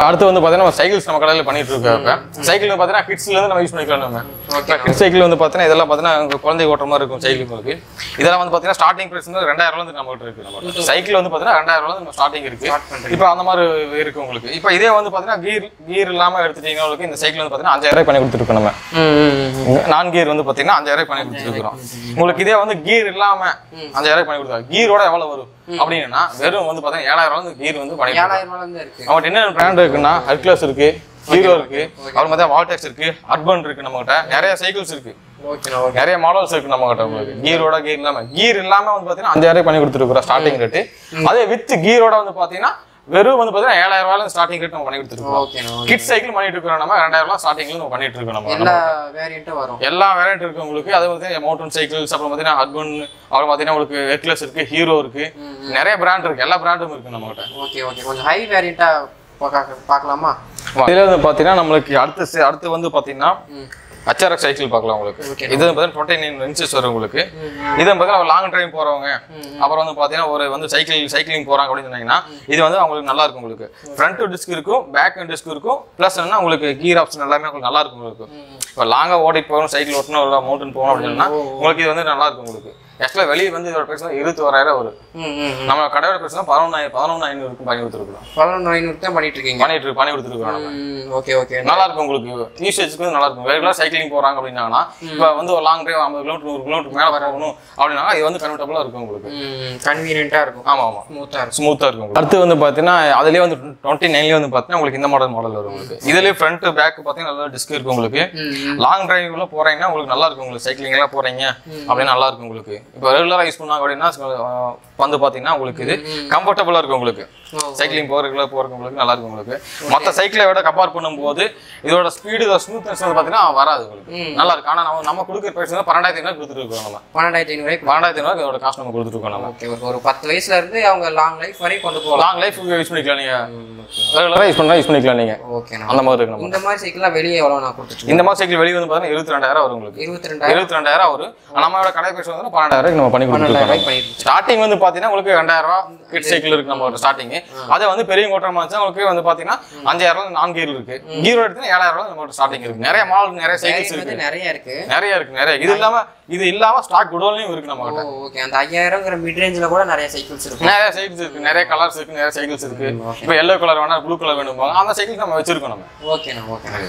அடுத்து வந்து பார்த்தீங்கன்னா சைக்கிள்ஸ் நம்ம கடையில் பண்ணிட்டு இருக்கோம் இப்போ சைக்கிள் வந்து பார்த்தீங்கன்னா கிட்ஸ்ல இருந்து நம்ம யூஸ் பண்ணிக்கலாம் நம்ம ஓகே கிட்ஸ் சைக்கிள் வந்து பார்த்தீங்கன்னா இதெல்லாம் பார்த்தீங்கன்னா உங்க குழந்தை ஓட்டுற மாதிரி இருக்கும் சைக்கிள் உங்களுக்கு இதெல்லாம் வந்து பார்த்தீங்கன்னா ஸ்டார்டிங் பிரைஸ் வந்து ரெண்டாயிரம் ரூபாய் நம்ம கிட்ட இருக்கு நம்ம சைக்கிள் வந்து பார்த்தீங்கன்னா ரெண்டாயிரம் ரூபாய் நம்ம ஸ்டார்டிங் இருக்கு Start பண்றீங்க. இப்போ அந்த மாதிரி இருக்கு உங்களுக்கு இப்போ இதே வந்து பார்த்தீங்கன்னா கீர் கீர் இல்லாம எடுத்துட்டீங்கன்னா உங்களுக்கு இந்த சைக்கிள் வந்து பார்த்தீங்கன்னா அஞ்சாயிரம் ரூபாய் பண்ணி கொடுத்துருக்கோம் நம்ம ம், ம், ம். நான் கீர் வந்து பார்த்தீங்கன்னா அஞ்சாயிரம் ரூபாய் பண்ணி கொடுத்துருக்கோம் உங்களுக்கு இதே வந்து கீர் இல்லாம அஞ்சாயிரம் ரூபாய் பண்ணி கொடுத்தாங்க கீரோட எவ்வளவு வரும் அப்படின்னா வெறும் வந்து பார்த்தீங்கன்னா ஏழாயிரம் ரூபாய் கீர் வந்து பண்ணி கொடுத்தாங்க. ஏழாயிரம் ரூபாயில இருந்து இருக்கு அவங்கள்ட்ட என்ன பிராண்ட் இருக்குன்னா ஹெர்க்லஸ் இருக்கு ஹீரோ இருக்கு அப்புறம் பார்த்தா வால்டெக்ஸ் இருக்கு அர்பன் இருக்கு நம்ம கிட்ட நிறைய சைக்கிள்ஸ் இருக்கு ஓகேண்ணா ஓகே நிறைய மாடல்ஸ் இருக்கு நம்ம கிட்ட உங்களுக்கு கீரோட கீர் இல்லாம கீர் இல்லாம வந்து பாத்தீங்கன்னா அஞ்சாயிரம் பண்ணி கொடுத்துருக்கோம் ஸ்டார்டிங் ரேட்டு அதே வித் கீரோட வந்து பாத்தீங்கன்னா வெறும் வந்து பாத்தீங்கன்னா ஏழாயிரம் ரூபாயில ஸ்டார்டிங் ரேட் நம்ம பண்ணி கொடுத்துருக்கோம் ஓகேண்ணா ஓகே கிட் சைக்கிள் பண்ணிட்டு இருக்கோம் நம்ம ரெண்டாயிரம் ரூபாய் ஸ்டார்டிங்ல நம்ம பண்ணிட்டு இருக்கோம் நம்ம எல்லா வேரியண்ட்டும் வரும் எல்லா வேரியன்ட் இருக்கு உங்களுக்கு அது வந்து மவுண்டன் சைக்கிள்ஸ் அப்புறம் பாத்தீங்கன்னா அர்பன் அப்புறம் பாத்தீங்கன்னா உங்களுக்கு ஹெர்க்லஸ் இருக்கு ஹீரோ இருக்கு நிறைய பிராண்ட் இருக்கு எல்லா பிராண்டும் இருக்கு நம்ம கிட்ட ஓகே ஓகே கொஞ்சம் ஹை வேரியண்டா பார்க்கலாமா இதுல வந்து பாத்தீங்கன்னா நம்மளுக்கு அடுத்து se- அடுத்து வந்து பாத்தீங்கன்னா ம். ஹச்ஆர்எக்ஸ் சைக்கிள் பார்க்கலாம் உங்களுக்கு Okay. இது வந்து பார்த்தீங்கன்னா டுவெண்ட்டி நைன் இன்ச்சஸ் வரும் உங்களுக்கு இது வந்து பார்த்தீங்கன்னா லாங் டிரைவ் போறவங்க அப்புறம் வந்து பார்த்தீங்கன்னா ஒரு வந்து சைக்கிள் சைக்கிளிங் போறாங்க அப்படின்னு சொன்னீங்கன்னா இது வந்து அவங்களுக்கு நல்லா இருக்கும் உங்களுக்கு ஃப்ரண்ட் டிஸ்க் இருக்கும் பேக் டிஸ்க் இருக்கும் ப்ளஸ் என்ன உங்களுக்கு கீர் ஆப்ஷன் எல்லாமே உங்களுக்கு நல்லா இருக்கும் உங்களுக்கு இப்போ லாங்கா ஓடி போகணும் சைக்கிள் ஓட்டணும் இல்லை மவுண்டன் போகணும் அப்படின்னு சொன்னா உங்களுக்கு இது வந்து நல்லா இருக்கும் உங்களுக்கு ஆக்சுவலாக வெளியே வந்து இதோட பிரைஸ் இருபத்தி ஓராயிரம் வரும் ம் ம் நம்ம கடையோட பிரைஸ் பதினொன்றாயிரம் பதினொன்று ஐநூறுக்கு பண்ணி கொடுத்துருக்கோம் பதினொன்று ஐநூறு தான் பண்ணிட்டு இருக்கீங்க பண்ணிட்டு இருக்கு- பண்ணி கொடுத்துருக்கோம் நம்ம ம் ஓகே ஓகே நல்லா இருக்கும் உங்களுக்கு யூசேஜ்க்கு நல்லா இருக்கும் ரெகுலர் சைக்கிளிங் போறாங்க அப்படின்னாங்கன்னா இப்போ வந்து ஒரு லாங் டிரைவ் ஐம்பது கிலோமீட்டர் நூறு கிலோமீட்டர் மேலே போகணும் அப்படின்னா இது வந்து கம்ஃபர்டபுளாக இருக்கும் உங்களுக்கு ம் கன்வீனியன்ட்டாக இருக்கும் ஆமா ஆமா ஸ்மூத்தாக இருக்கும் ஸ்மூத்தாக இருக்கும் உங்களுக்கு. அடுத்து வந்து பார்த்தீங்கன்னா அதுலேயே வந்து டுவெண்ட்டி நைன்லேயே வந்து பார்த்தீங்கன்னா உங்களுக்கு இந்த மாடல் மாடல் வரும் உங்களுக்கு இதுலேயே ஃப்ரண்ட் பேக் பார்த்தீங்கன்னா நல்லா டிஸ்க் இருக்கும் உங்களுக்கு ம் லாங் டிரைவ்ல போறீங்கன்னா உங்களுக்கு நல்லா இருக்கும் உங்களுக்கு சைக்கிளிங் எல்லாம் போறீங்க அப்படின்னா நல்லா இருக்கும் உங்களுக்கு இப்போ ரெகுலரா யூஸ் பண்ணாங்க அப்படின்னா அஹ், வந்து பாத்தீங்கன்னா உங்களுக்கு இது கம்ஃபர்டபுளா இருக்கும் உங்களுக்கு ஓ. சைக்கிளிங் போறதுக்குள்ள போறதுக்கு உங்களுக்கு நல்லா இருக்கும் உங்களுக்கு மத்த சைக்கிளை விட கம்பேர் பண்ணும்போது இதோட ஸ்பீடு இதோட ஸ்மூத்னஸ் வந்து பாத்தீங்கன்னா வராது உங்களுக்கு நல்லா இருக்கு ஆனா நம்ம நம்ம கொடுக்குற பிரைஸ் வந்து பன்னெண்டாயிரத்தி ஐநூறு கொடுத்துட்டு இருக்கோம் நம்ம பன்னெண்டாயிரத்தி ஐநூறுவாய்க்கு பன்னெண்டாயிரத்தி ஐநூறு இதோட காஸ்ட் நம்ம கொடுத்துட்டு இருக்கோம் நம்ம ஓகே ஒரு ஒரு பத்து வயசுல இருந்து அவங்க லாங் லைஃப் வரையும் கொண்டு போகலாம் லாங் லைஃப் யூஸ் பண்ணிக்கலாம் நீங்க ரெகுலரா யூஸ் பண்ணா யூஸ் பண்ணிக்கலாம் நீங்க ஓகேண்ணா அந்த மாதிரி இருக்கு நம்ம இந்த மாதிரி சைக்கிள்லாம் வெளியே எவ்வளோ நான் கொடுத்துட்டு இந்த மாதிரி சைக்கிள் வெளியே வந்து பாத்தீங்கன்னா இருபத்தி ரெண்டாயிரம் வரும் உங்களுக்கு இருபத்தி ரெண்டாயிரம் இருபத்தி ரெண்டாயிரம் வரும் நம்மளோட கடை பிரைஸ் வந்து பன்னெண்டாயிரம் நம்ம பண்ணி பன்னெண்டாயிரம் கொடுத்துருக்கோம் பண்ணிட்டு ஸ்டார்டிங் வந்து பாத்தீங்கன்னா உங்களுக்கு ரெண்டாயிரம் ரூபா கிட் சைக்கிள் இருக்கு நம்ம ஸ்டார்டிங் அதே வந்து பெரிய ஓட்டமா இருந்துச்சு உங்களுக்கு வந்து பாத்தீங்கன்னா அஞ்சாயிரம் ரூபாய் நான்கு கீர் இருக்கு கீர் எடுத்து ஏழாயிரம் ரூபாய் நம்ம ஸ்டார்டிங் இருக்கு நிறைய மாடல் நிறைய சைக்கிள்ஸ் வந்து இருக்கு நிறைய இருக்கு நிறைய இருக்கு நிறைய இது இல்லாம இது இல்லாம ஸ்டாக் குடோன்லயும் இருக்கு நம்ம கிட்ட ஓகே அந்த ஐயாயிரங்கிற மிட் ரேஞ்சில் கூட நிறைய சைக்கிள்ஸ் இருக்கும் நிறைய சைக்கிள்ஸ் இருக்கு நிறைய கலர்ஸ் இருக்கு நிறைய சைக்கிள்ஸ் இருக்கு இப்போ எல்லோ கலர் வேணா ப்ளூ கலர் வேணும் அந்த சைக்கிள்ஸ் நம்ம வச்சிருக்கோம் நம்ம ஓகேண்ணா ஓகேண்ணா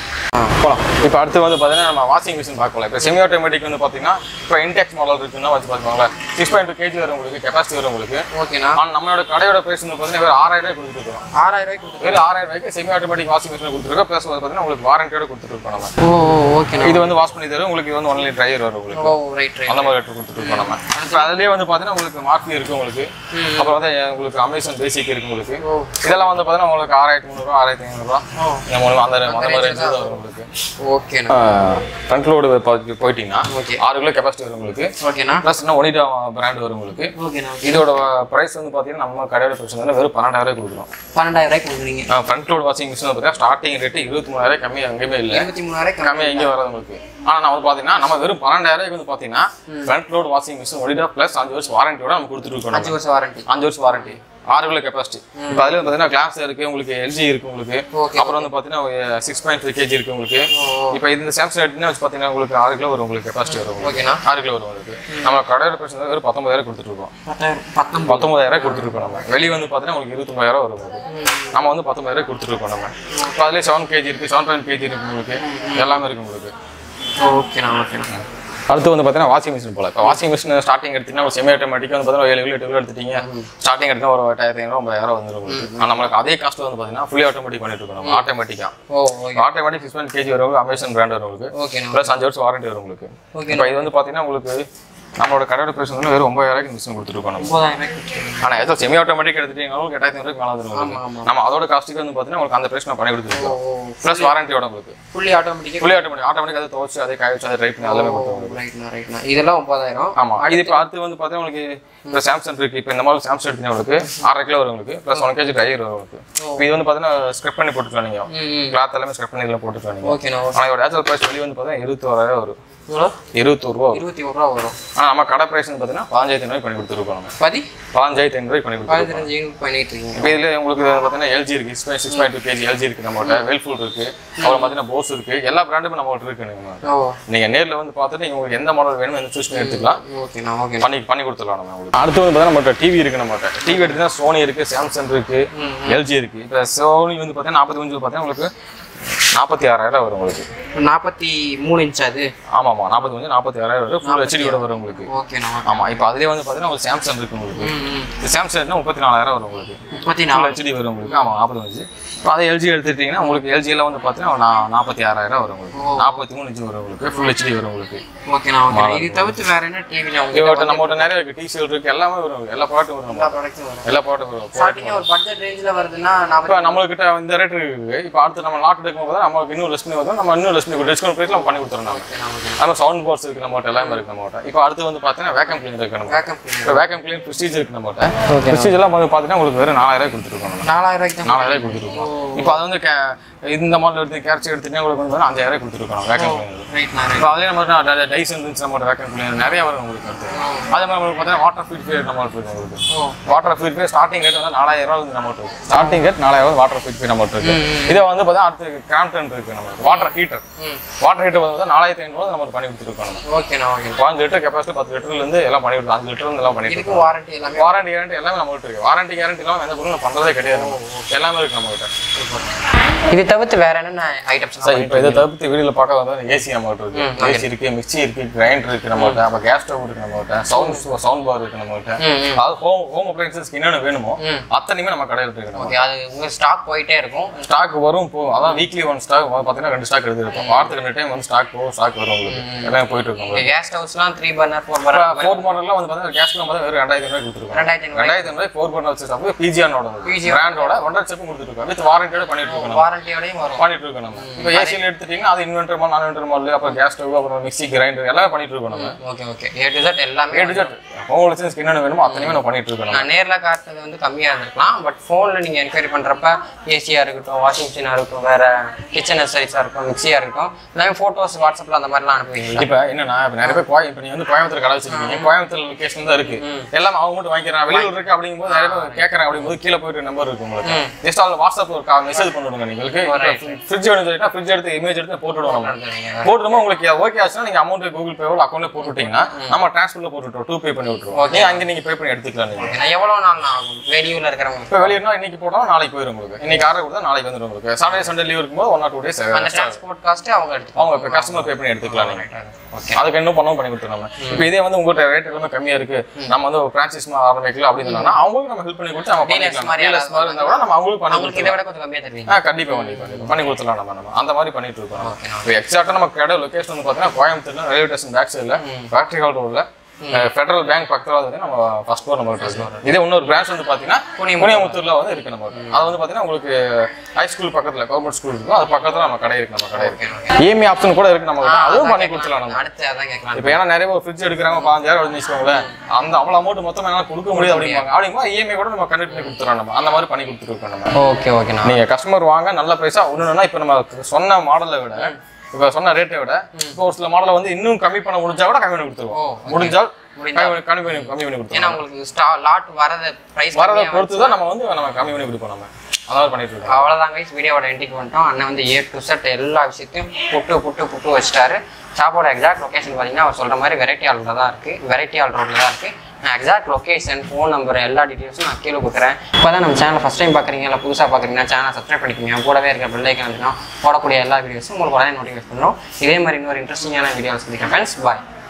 போலாம் இப்போ அடுத்து வந்து பார்த்தீங்கன்னா நம்ம வாஷிங் மிஷின் பார்க்கலாம் இப்போ செமி ஆட்டோமேட்டிக் வந்து பார்த்தீங்கன்னா இப்போ இன்டெக்ஸ் மாடல் இருக்குன்னா வச்சு பார்த்துக்கோங்க சிக்ஸ் பாயிண்ட் டூ கேஜி வரும் உங்களுக்கு கெப்பாசிட்டி வரும் உங்களுக்கு ஓகேண்ணா ஆனால் நம்மளோட கடையோட பிரைஸ் வந்து பார்த்தீங்கன்னா வெறும் ஆறாயிரம் ரூபாய் கொடுத்துருக்கோம் ஆறாயிரம் ரூபாய்க்கு கொடுத்து வெறும் ஆறாயிரம் ரூபாய்க்கு செமி ஆட்டோமேட்டிக் வாஷிங் மிஷின் கொடுத்துருக்கோம் ப்ளஸ் வந்து பார்த்தீங்கன்னா உங்களுக்கு வாரண்டியோட கொடுத்துருக்கோம் நம்ம ஓ ஓகேண்ணா இது வந்து வாஷ் பண்ணி தரும் உங்களுக்கு இது வந்து ஒன்லி ட்ரையர் வரும் உங்களுக்கு ஓ ரைட் ரைட் அந்த மாதிரி ரேட்டு கொடுத்துருக்கோம் நம்ம இப்போ அதுலேயே வந்து பார்த்தீங்கன்னா உங்களுக்கு மார்க்கி இருக்கு உங்களுக்கு அப்புறம் வந்து உங்களுக்கு அமேசான் பேசிக் இருக்கு உங்களுக்கு ஓ இதெல்லாம் வந்து பார்த்தீங்கன்னா உங்களுக்கு ஆறாயிரத்தி முந்நூறுரூவா ஆறாயிரத்தி ஐநூறுரூவா ஓ இந்த மூலம் அந்த அந்த மாதிரி ரேஞ்சில் தான் வரும் உங்களுக்கு ஓகேண்ணா ஃப்ரண்ட் லோடு போயிட்டீங்கன்னா Okay. ஆறு கிலோ கெப்பாசிட்டி வரும் உங்களுக்கு ஓகேண்ணா ப்ளஸ் இன்னும் ஒனிடா பிராண்ட் வரும் உங்களுக்கு ஓகேண்ணா இதோட ப்ரைஸ் வந்து பார்த்தீங்கன்னா நம்ம கடையோட ப்ரைஸ் வந்து வெறும் பன்னெண்டாயிரம் கொடுக்குறோம் பன்னெண்டாயிரம் ரூபாய்க்கு கொடுக்குறீங்க ஃப்ரண்ட் லோட் வாஷிங் மிஷின் பார்த்தீங்கன்னா ஸ்டார்டிங் ரேட்டு இருபத்தி மூணாயிரம் கம்மி எங்கேயுமே இல்லை இருபத்தி மூணாயிரம் கம்மியாக எங்கேயும் வராது உங்களுக்கு ஆனால் நம்ம வந்து பார்த்தீங்கன்னா நம்ம வெறும் பன்னெண்டாயிரம் வந்து பார்த்தீங்கன்னா front load washing machine Onida plus அஞ்சு வருஷம் வாரண்டியோட நம்ம கொடுத்துட்டு இருக்கோம் அஞ்சு நம்ம. வருஷம் வாரண்டி அஞ்சு வருஷம் வாரண்டி ஆறு கிலோ கெப்பாசிட்டி இப்போ அதுல பார்த்தீங்கன்னா கிளாஸ் இருக்கு உங்களுக்கு எல்ஜி இருக்கு உங்களுக்கு Okay. அப்புறம் வந்து பார்த்தீங்கன்னா சிக்ஸ் பாயிண்ட் த்ரீ கேஜி இருக்கு உங்களுக்கு இப்போ இந்த சாம்சங் எடுத்தீங்கன்னா வச்சு பார்த்தீங்கன்னா உங்களுக்கு ஆறு கிலோ வரும் உங்களுக்கு கெப்பாசிட்டி வரும் உங்களுக்கு. ஓகேண்ணா ஆறு கிலோ வரும் உங்களுக்கு நம்ம கடையோட பிரச்சனை வெறும் பத்தொன்பதாயிரம் கொடுத்துட்டு இருக்கோம் பத்தாயிரம் பத்தொம்பது பத்தொன்பதாயிரம் கொடுத்துட்டு இருக்கோம் நம்ம வெளியே வந்து பார்த்தீங்கன்னா உங்களுக்கு இருபத்தொம்பதாயிரம் வரும் உங்களுக்கு நம்ம வந்து பத்தொன்பதாயிரம் கொடுத்துட்டு இருக்கோம் நம்ம இப்போ அதுலேயே செவன் கேஜி இருக்கு செவன் பாயிண்ட் கேஜி இருக்கு உங்களுக்கு எல்லாமே இருக்கு உங்களுக்கு ஓகேண்ணா ஓகேண்ணா அடுத்து வந்து பார்த்தீங்கன்னா வாஷிங் மிஷின் போல இப்போ வாஷிங் மிஷின் ஸ்டார்டிங் எடுத்தீங்கன்னா ஒரு செமி ஆட்டோமேட்டிக் வந்து பார்த்தீங்கன்னா ஏழு கிலோ எட்டு கிலோ எடுத்துட்டீங்க ஸ்டார்டிங் எடுத்தா ஒரு எட்டாயிரத்தி ஐநூறு ஒன்பதாயிரம் வந்துடும் உங்களுக்கு ஆனால் நம்மளுக்கு அதே காஸ்ட் வந்து பார்த்தீங்கன்னா ஃபுல்லி ஆட்டோமேட்டிக் பண்ணிட்டு இருக்கோம் நம்ம ஆட்டோமேட்டிக்காக ஓ okay automatic six point KG வரும் அமேசான் பிராண்ட் வரும் உங்களுக்கு ஓகேண்ணா ப்ளஸ் அஞ்சு வருஷம் வாரண்டி வரும் உங்களுக்கு ஓகே இப்போ இது வந்து பார்த்தீங்கன்னா உங்களுக்கு நம்மளோட கடையோட பிரைஸ் வந்து வெறும் ஒன்பதாயிரம் மிஷின் கொடுத்துருக்கோம் நம்ம ஒன்பதாயிரம் ரூபாய்க்கு கொடுத்துருங்க ஆனால் ஏதோ செமி ஆட்டோமேட்டிக் எடுத்துட்டீங்கன்னா உங்களுக்கு எட்டாயிரத்தி ஐநூறுக்கு மேலே வந்துடும் ஆமா, உங்களுக்கு. நம்ம அதோட காஸ்ட்டுக்கு வந்து பார்த்தீங்கன்னா உங்களுக்கு அந்த பிரைஸ் நான் பண்ணி கொடுத்துருக்கோம் ஓ ப்ளஸ் வாரண்டியோட உங்களுக்கு ஃபுல்லி ஆட்டோமேட்டிக்காக ஃபுல்லி ஆட்டோமேட்டிக் ஆட்டோமேட்டிக் அதை துவச்சு அதை காய வச்சு அதை ட்ரை பண்ணி எல்லாமே கொடுத்துருவோம் ரைட்ண்ணா ரைட்ண்ணா இதெல்லாம் ஒன்பதாயிரம் ஆமா இது இப்போ அடுத்து வந்து பார்த்தீங்கன்னா உங்களுக்கு இப்போ சாம்சங் இருக்கு இப்போ இந்த மாதிரி சாம்சங் எடுத்தீங்கன்னா உங்களுக்கு ஆறரை கிலோ வரும் உங்களுக்கு ப்ளஸ் ஒன் கேஜி ட்ரையர் வரும் உங்களுக்கு இப்போ இது வந்து பார்த்தீங்கன்னா ஸ்க்ரிப் பண்ணி போட்டுக்கலாம் நீங்க ம் கிளாத் எல்லாமே ஸ்க்ரிப் பண்ணி இதில் போட்டுக்கலாம் நீங்க ஓகேண்ணா ஓகே ஆனால் இதோட ஆக்சுவல் ப்ரைஸ் வெளியே வந்து பார்த்தீங்கன்னா இருபத்தோராயிரம் வரும் எவ்வளோ இருபத்தோரு ரூபா வரும் இருபத்தி ஒரு ரூபா வரும் ஆனால் நம்ம கடை ப்ரைஸ் பார்த்தீங்கன்னா பதினஞ்சாயிரத்தி ஐநூறு பண்ணி கொடுத்துருக்கோம் நம்ம பதி பதினஞ்சாயிரத்தி ஐநூறு பண்ணி கொடுத்துருக்கோம் பதினஞ்சு பண்ணிட்டு இருக்கீங்க இப்போ இதில் உங்களுக்கு பார்த்தீங்கன்னா எல்ஜி இருக்கு six six point two KG LG இருக்கு நம்மகிட்ட வெல்ஃபுல் இருக்கு அப்புறம் பார்த்தீங்கன்னா போஸ் இருக்கு எல்லா பிராண்டுமே நம்மகிட்ட இருக்கு நீங்க ஓ நீங்க நேர்ல வந்து பார்த்துட்டு நீங்க உங்களுக்கு எந்த மாடல் வேணுமோ எந்த சூஸ் பண்ணி எடுத்துக்கலாம் ஓகேண்ணா ஓகே பண்ணி பண்ணி கொடுத்துடலாம் நம்ம உங்களுக்கு அடுத்து வந்து பார்த்தீங்கன்னா நம்மகிட்ட டிவி இருக்கு நம்மகிட்ட டிவி எடுத்தீங்கன்னா சோனி இருக்கு சாம்சங் இருக்கு எல்ஜி இருக்கு இப்போ சோனி வந்து பார்த்தீங்கன்னா நாற்பத்தி அஞ்சு பார்த்தீங்கன்னா உங்களுக்கு நாற்பத்தி ஆறாயிரம் வரும் உங்களுக்கு நாற்பத்தி மூணு இன்ச் அது ஆமாம் நாற்பத்தி அஞ்சு நாற்பத்தி ஆறாயிரம் வரும் ஃபுல் ஹெச்டியோட வரும் உங்களுக்கு ஓகேண்ணா ஆமா இப்போ அதுலேயே வந்து பார்த்தீங்கன்னா ஒரு சாம்சங் இருக்கு உங்களுக்கு ம் ம் இந்த சாம்சங்னா முப்பத்தி நாலாயிரம் வரும் உங்களுக்கு முப்பத்தி ஃபுல் நாலு ஹெச்டி வரும் உங்களுக்கு ஆமாம் நாற்பத்தஞ்சு இப்போ அதே எல்ஜி எடுத்துட்டீங்கன்னா உங்களுக்கு எல்ஜியில் வந்து பார்த்தீங்கன்னா நா- நாற்பத்தி ஆறாயிரம் வரும் உங்களுக்கு நாற்பத்தி மூணு இன்ச்சு வரும் உங்களுக்கு ஃபுல் ஹெச்டி வரும் உங்களுக்கு ஓகேண்ணா ஓகே இது தவிர்த்து வேற என்ன டிவில இவர்கிட்ட உங்களுக்கு நம்மகிட்ட நிறைய இருக்கு டிஷர்ட் இருக்கு எல்லாமே வரும் எல்லா ப்ராடக்ட்டும் வரும் நம்ம ப்ராடக்ட்ஸும் வரும் எல்லா ப்ராடக்ட்டும் வரும் ஸ்டார்டிங்காக ஒரு பட்ஜெட் ரேஞ்சில் வருதுன்னா இப்போ நாற்பத்தி நம்மளுக்கிட்ட இந்த ரேட் இருக்கு இப்போ அடுத்து நம்ம லாட் எடுக்கும் போது நமக்கு இன்னும் லெஸ் பண்ணி வரும் நம்ம இன்னும் லெஸ் பண்ணி டிஸ்கவுண்ட் ப்ரைஸ்ல நம்ம பண்ணி கொடுத்துறோம் நம்ம நம்ம சவுண்ட் பாக்ஸ் இருக்கு நம்மகிட்ட எல்லாமே இருக்கு நம்மகிட்ட இப்போ அடுத்து வந்து பார்த்தீங்கன்னா வேக்கம் கிளீனர் இருக்கு நம்ம பேக்கப் இப்போ வேக்கம் கிளீன் ப்ரெஸ்டீஜ் இருக்கு நம்மகிட்ட ஓகே ப்ரெஸ்டீஜ் எல்லாம் வந்து பார்த்தீங்கன்னா உங்களுக்கு வெறும் நாலாயிரம் கொடுத்துருக்கோம் நம்ம நாலாயிரம் ரூபாய்க்கு தான் நாலாயிரம் கொடுத்துருக்கோம் இப்போ அது வந்து கே- இந்த மாடல் எடுத்து கேர்ச்சி எடுத்தீங்கன்னா உங்களுக்கு வந்து அஞ்சாயிரம் கொடுத்துருக்கோம் வேக்கம் கிளீனர் ரைட்ண்ணா இப்போ அதே மாதிரி டைசன் இருந்துச்சு நம்மளோட வேக்கம் கிளீனர் நிறைய வரும் உங்களுக்கு அடுத்து அதே மாதிரி உங்களுக்கு பார்த்தீங்கன்னா வாட்டர் ஃபில்டர் நம்ம இருக்கு உங்களுக்கு ஓ வாட்டர் ஃபில்டர் ஸ்டார்டிங் ரேட் வந்து நாலாயிரம் ரூபா வந்து நம்ம இருக்கு ஸ்டார்டிங் ரேட் நாலாயிரம் வாட்டர் ஃபில்டர் நம்ம இருக்கு இதை வந்து பார்த்தீங்கன்னா அடுத்து கிராம்டன் இருக்கு நம்ம வாட்டர் ஹீட்டர் ம் வாட்டர் ஹீட்டர் வந்து நாலாயிரத்தி ஐநூறு நம்ம பண்ணி கொடுத்துருக்கோம் நம்ம ஓகேண்ணா ஓகே பாஞ்சு லிட்டர் கெப்பாசிட்டி பத்து லிட்டர்ல இருந்து எல்லாம் பண்ணி கொடுத்து அஞ்சு லிட்டர் இருந்து எல்லாம் பண்ணிட்டு இதுக்கு வாரண்டி எல்லாமே வாரண்டி கேரண்டி எல்லாமே நம்ம கிட்ட இருக்கு வாரண்டி கேரண்டி எல்லாம் எந்த பொருளும் பண்றதே கிடையாது நம்ம. எல்லாமே இருக்கு நம்ம கிட்ட இது தவிர்த்து வேற என்னென்ன ஐட்டம்ஸ் சார் இப்போ இதை தவிர்த்து வீடியோல பார்க்க வந்து ஏசி நம்ம கிட்ட இருக்கு ஏசி இருக்கு மிக்ஸி இருக்கு கிரைண்டர் இருக்கு நம்ம கிட்ட அப்புறம் கேஸ் ஸ்டவ் இருக்கு நம்ம கிட்ட சவுண்ட் சவுண்ட் பார் இருக்கு நம்ம கிட்ட ம் ம் அது ஹோம் ஹோம் அப்ளைன்சஸ்க்கு என்னென்ன வேணுமோ ம். அத்தனையுமே நம்ம கடையில் இருக்கு நம்ம ஓகே அது உங்க ஸ்டாக் போயிட்டே இருக்கும் ஸ்டாக் வரும் போ அதான் வீக்லி ஒன் ஸ்டாக் பார்த்தீங்கன்னா ரெண்டு ஸ்டாக் எடுத்துருக்கோம் வாரத்துக்கு ரெண்டு டைம் வந்து ஸ்டாக் போகும் ஸ்டாக் வரும் உங்களுக்கு எல்லாமே போயிட்டு இருக்கும் உங்களுக்கு கேஸ் ஸ்டவ்ஸ்லாம் three burner four burner four மாடல்லாம் வந்து பார்த்தீங்கன்னா கேஸ் வந்து வெறும் ரெண்டாயிரத்தி ஐநூறு கொடுத்துருக்கோம் ரெண்டாயிரத்தி ஐநூறு ரெண்டாயிரத்தி ஐநூறு ஃபோர் பர்னர் ஸ்டாப் பிஜிஆனோட PGN. பிராண்டோட ஒன்றரை செப்பும் கொடுத்துருக்கோம் வித் வாரண்டியோட பண்ணிட்டு இருக்கோம் நம்ம. வாரண்டியோடயும் வரும் பண்ணிட்டு இருக்கோம் நம்ம இப்போ ஏசியில் எடுத்துட்டீங்கன்னா அது இன்வெர்டர் மாடல் நான் இன்வெர்டர் மாடல் அப்புறம் கேஸ் ஸ்டவ் அப்புறம் மிக்ஸி கிரைண்டர் எல்லாமே பண்ணிட்டு இருக்கோம் நம்ம okay okay A to Z எல்லாமே ஏ டு ஜெட் ஹோம் லைசன்ஸ்க்கு என்னென்ன வேணுமோ அத்தனையுமே நம்ம பண்ணிட்டு இருக்கோம் நம்ம நான் நேர்ல காட்டுறது வந்து கம்மியா இருந்திருக்கலாம் பட் ஃபோன்ல நீங்க என்கொயரி பண்றப்ப ஏசியா இருக்கட்டும் வாஷிங் மிஷினா இருக்கட்டும் வேற கிச்சன் அசைஸா இருக்கட்டும் மிக்சியா இருக்கட்டும் எல்லாமே போட்டோஸ் வாட்ஸ்அப்ல அந்த மாதிரிலாம் அனுப்புவீங்களா இப்ப என்னன்னா இப்ப நிறைய பேர் கோயம் இப்ப நீங்க வந்து கோயம்புத்தூர் கடை வச்சிருக்கீங்க கோயம்புத்தூர் லொகேஷன் தான் இருக்கு எல்லாம் அவங்க மட்டும் வாங்கிக்கிறாங்க வெளியூர் இருக்கு அப்படிங்கும்போது நிறைய பேர் கேட்கறாங்க அப்படிங்கும்போது கீழே போயிட்டு நம்பர் இருக்கு உங்களுக்கு ஜஸ்ட் அதுல வாட்ஸ்அப் ஒரு மெசேஜ் பண்ணிவிடுங்க நீங்களுக்கு ஃப்ரிட்ஜ் வேணும் சொல்லிட்டா ஃப்ரிட்ஜ் எடுத்து இமேஜ் எடுத்து போட்டுடுவோம் நம்ம போட்டுருமா உங்களுக்கு ஓகே ஆச்சுன்னா நீங்க அமௌண்ட் கூகுள் பேவோ அக்கௌண்ட்ல போட்டுட்டீங்கன்னா நம்ம டிரான்ஸ்ஃபர்ல போட்டுட்டோம் டூ பே பண்ணி விட்டுருவோம் நீங்க அங்க நீங்க பே பண்ணி எடுத்துக்கலாம் நீங்க ஏன்னா எவ்வளவு நாள் ஆகும் வெளியூர்ல இருக்கிறவங்க இப்போ வெளியூர்னா இன்னைக்கு போட்டோம் நாளைக்கு போயிடும் உங்களுக்கு இன்னைக்கு ஆர்டர் கொடுத்தா நாளைக்கு வந்துடும் உங்களுக்கு சாட்டர்டே சண்டே லீவ் இருக்கும்போது ஒன் ஆர் டூ டேஸ் அந்த டிரான்ஸ்போர்ட் காஸ்ட் அவங்க எடுத்துப்பாங்க அவங்க இப்போ கஸ்டமர் பே பண்ணி எடுத்துக்கலாம் நீங்க ஓகே அதுக்கு இன்னும் பண்ணவும் பண்ணி கொடுத்துருவோம் நம்ம இப்போ இதே வந்து உங்கள்கிட்ட ரேட் எல்லாமே கம்மியா இருக்கு நம்ம வந்து ஒரு பிரான்சைஸ் ஆரம்பிக்கலாம் அப்படின்னு சொன்னா அவங்களுக்கு நம்ம ஹெல்ப் பண்ணி கொடுத்து நம்ம Dealers பண்ணிக்கலாம் மாதிரி டீலர்ஸ் மாதிரி இருந்தா கூட நம்ம அவங்களுக்கு பண்ணி அவங்களுக்கு இதை விட கொஞ்சம் கம்மியா தருவீங்க ஆ கண்டிப்பா பண்ணி பண்ணி பண்ணி கொடுத்துலாம் நம்ம நம்ம அந்த மாதிரி பண்ணிட்டு இருக்கோம் இப்போ எக்ஸாக்டா நம்ம கடை லொகேஷன் வந்து பார்த்தீங்கன்னா கோயம்புத்தூர்ல ரயில்வே ஸ்டேஷன் பேக் சைடில் ஃபேக்டரி ஹால் ரோட்ல ஃபெடரல் பேங்க் பக்கத்துல வந்து நம்ம ஃபர்ஸ்ட் ஃப்ளோர் நம்ம இருக்கு இதே இன்னொரு பிரான்ச் வந்து பார்த்தீங்கன்னா புனியமுத்தூர்ல வந்து இருக்கு நம்ம அது வந்து பார்த்தீங்கன்னா உங்களுக்கு ஹை ஸ்கூல் பக்கத்துல கவர்மெண்ட் ஸ்கூல் இருக்கும் அது பக்கத்துல நம்ம கடை இருக்கு நம்ம கடை இருக்கு இஎம்ஐ ஆப்ஷன் கூட இருக்கு நம்ம கிட்ட. அதுவும் பண்ணி கொடுத்துலாம் நம்ம அடுத்து அதான் கேட்கலாம் இப்போ ஏன்னா நிறைய பேர் ஃப்ரிட்ஜ் எடுக்கிறாங்க பாஞ்சாயிரம் அப்படின்னு வச்சுக்கோங்களேன் அந்த அவ்வளோ அமௌண்ட் மொத்தம் என்னால் கொடுக்க முடியாது அப்படிம்பாங்க அப்படிங்கும்போது இஎம்ஐ கூட நம்ம கண்டக்ட் பண்ணி கொடுத்துறோம் நம்ம அந்த மாதிரி பண்ணி கொடுத்துருக்கோம் நம்ம ஓகே ஓகேண்ணா நீங்க கஸ்டமர் வாங்க நல்ல பிரைஸா ஒண்ணுன்னா இப்போ நம்ம சொன்ன மாடலை விட இப்போ சொன்ன ரேட்டை விட இப்போ ஒரு சில மாடலை வந்து இன்னும் கம்மி பண்ண முடிஞ்சா கூட கம்மி பண்ணி கொடுத்துருவோம் முடிஞ்சால் கம்மி பண்ணி கம்மி பண்ணி கம்மி பண்ணி கொடுத்துருவோம் ஏன்னா உங்களுக்கு ஸ்டா லாட் வரத பிரைஸ் வரதை பொறுத்து தான் நம்ம வந்து நம்ம கம்மி பண்ணி கொடுப்போம் நம்ம அதாவது பண்ணிட்டு இருக்கோம் அவ்வளோதான் கைஸ் வீடியோவோட எண்டிக்கு வந்துட்டோம் அண்ணன் வந்து ஏ டு செட் எல்லா விஷயத்தையும் புட்டு புட்டு புட்டு வச்சிட்டாரு ஷாப்போட எக்ஸாக்ட் லொகேஷன் பார்த்தீங்கன்னா அவர் சொல்கிற மாதிரி வெரைட்டி ஆல்ல தான் இருக்குது வெரைட்டி ஆல் ரோட்டில் தான் இருக்குது நான் எக்ஸாக்ட் லொகேஷன் ஃபோன் நம்பர் எல்லா டீட்டெயில்ஸும் நான் கீழே கொடுக்குறேன் இப்போ தான் நம்ம சேனலை ஃபஸ்ட் டைம் பார்க்குறீங்க இல்லை புதுசாக பார்க்குறீங்கன்னா சேனலை சப்ஸ்கிரைப் பண்ணிக்கோங்க கூடவே இருக்க பெல்லைக்கன் வந்துடும் போடக்கூடிய எல்லா வீடியோஸும் உங்களுக்கு உடனே நோட்டிஃபிகேட் பண்ணுறோம் இதே மாதிரி இன்னொரு இன்ட்ரெஸ்டிங்கான வீடியோஸ் சந்திக்கிறேன் ஃப்ரெண்ட்ஸ் பாய்